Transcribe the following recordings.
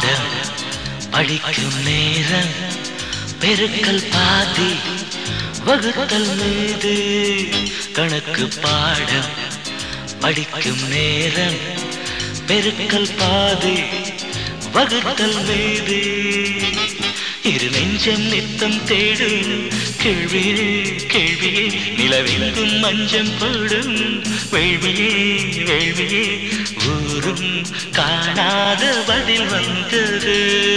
பாடம் படிக்கும் நேரம் பெருக்கல் பாதி வகுத்தல் மீது கணக்கு பாடம் படிக்கும் நேரம் பெருக்கல் பாதி வகுத்தல் மீது இரு நெஞ்சம் நித்தம் தேடும் கேள்வியே கேள்வியே நிலவெங்கும் மஞ்சம் போடும் வேள்வியே வேள்வியே ஊரும் காணாத பதில் வந்தது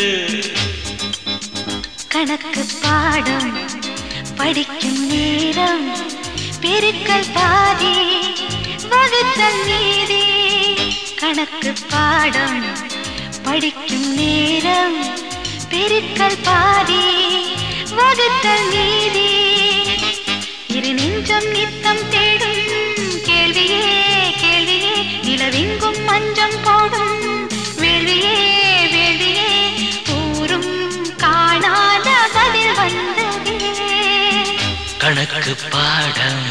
கணக்கு பாடம் படிக்கும் நேரம் பெருக்கல் பாதி வகுத்தல் மீதி கணக்கு பாடம் படிக்கும் நேரம் பெருக்கல் பாதி வகுத்தல் மீதி இரு நெஞ்சம் நித்தம் தேடும் கேள்வியே கேள்வியே நிலவெங்கும் மஞ்சம் போடும் வேள்வியே வேள்வியே ஊரும் காணாத பதில் வந்ததே கணக்கு பாடம்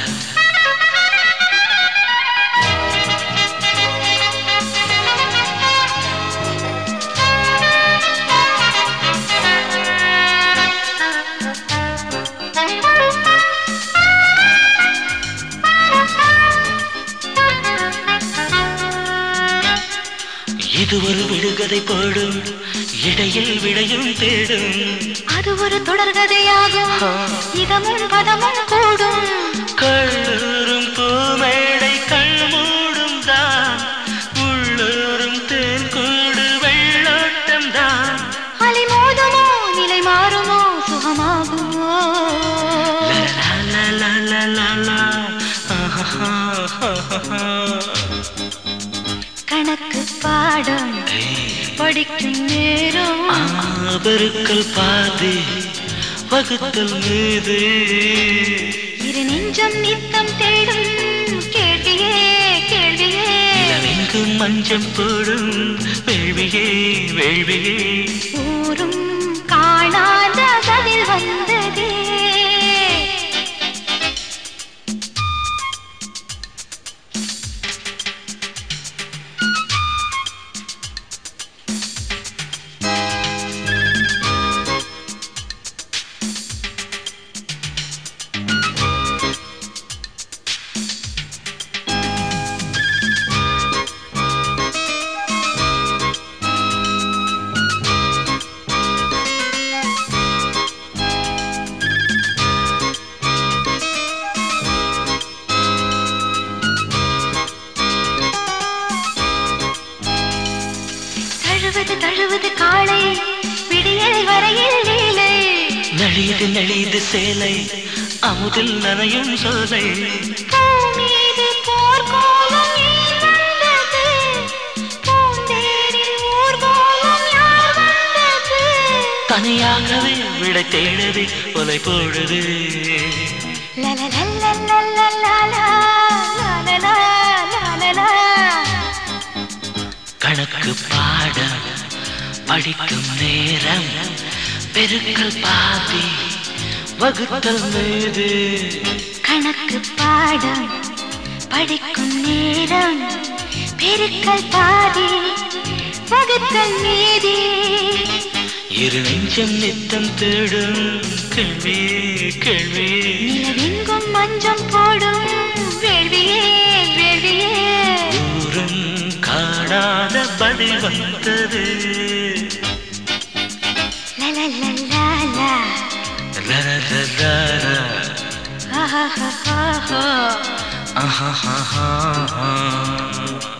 இது ஒரு விடுகதை போடும் இடையில் விடையும் தேடும் அது ஒரு தொடர்கதையாகும் இதமும் பதமும் கூடும் கள்ளூரும் பூமேடை கண் மூடும் தான் உள்ளூரும் தேன் கூடு வெள்ளோட்டம் தான் அலை மோதுமோ நிலை மாறுமோ சுகமாகுமோ கணக்கு பாடம் படிக்கும் நேரம் பெருக்கல் பாதி வகுத்தல் மீது இரு நெஞ்சம் நித்தம் தேடும் கேள்வியே கேள்வியே நிலவெங்கும் மஞ்சம் போடும் வேள்வியே வேள்வியே ஊரும் காணாத பதில் வந்ததே தழுவது தழுவது காளை விடியல் வரையில் லீலை நழியது நழியது சேலை அமுதில் நனையும் சோலை பூ மீது போர்க்கோலம் ஏன் வந்தது பூந்தேரில் ஊர்கோலம் யார் வந்தது தனியாகவே விடை தேடுது கொலை போடுது லலலலலலலலா, லலலா, லலலா. கணக்கு பாடம் படிக்கும் நேரம் பெருக்கல் பாதி வகுத்தல் மீது கணக்கு பாடம் படிக்கும் நேரம் பெருக்கல் பாதி வகுத்தல் மீதி இரு நெஞ்சம் நித்தம் தேடும் கேள்வி கேள்வி நிலவெங்கும் மஞ்சம் போடும் வேள்வியே வேள்வியே ஊரும் காணாத பதில் வந்தது லலலலலா, ரரரரர, ஆஹாஹாஹா. ஆஹாஹாஹா.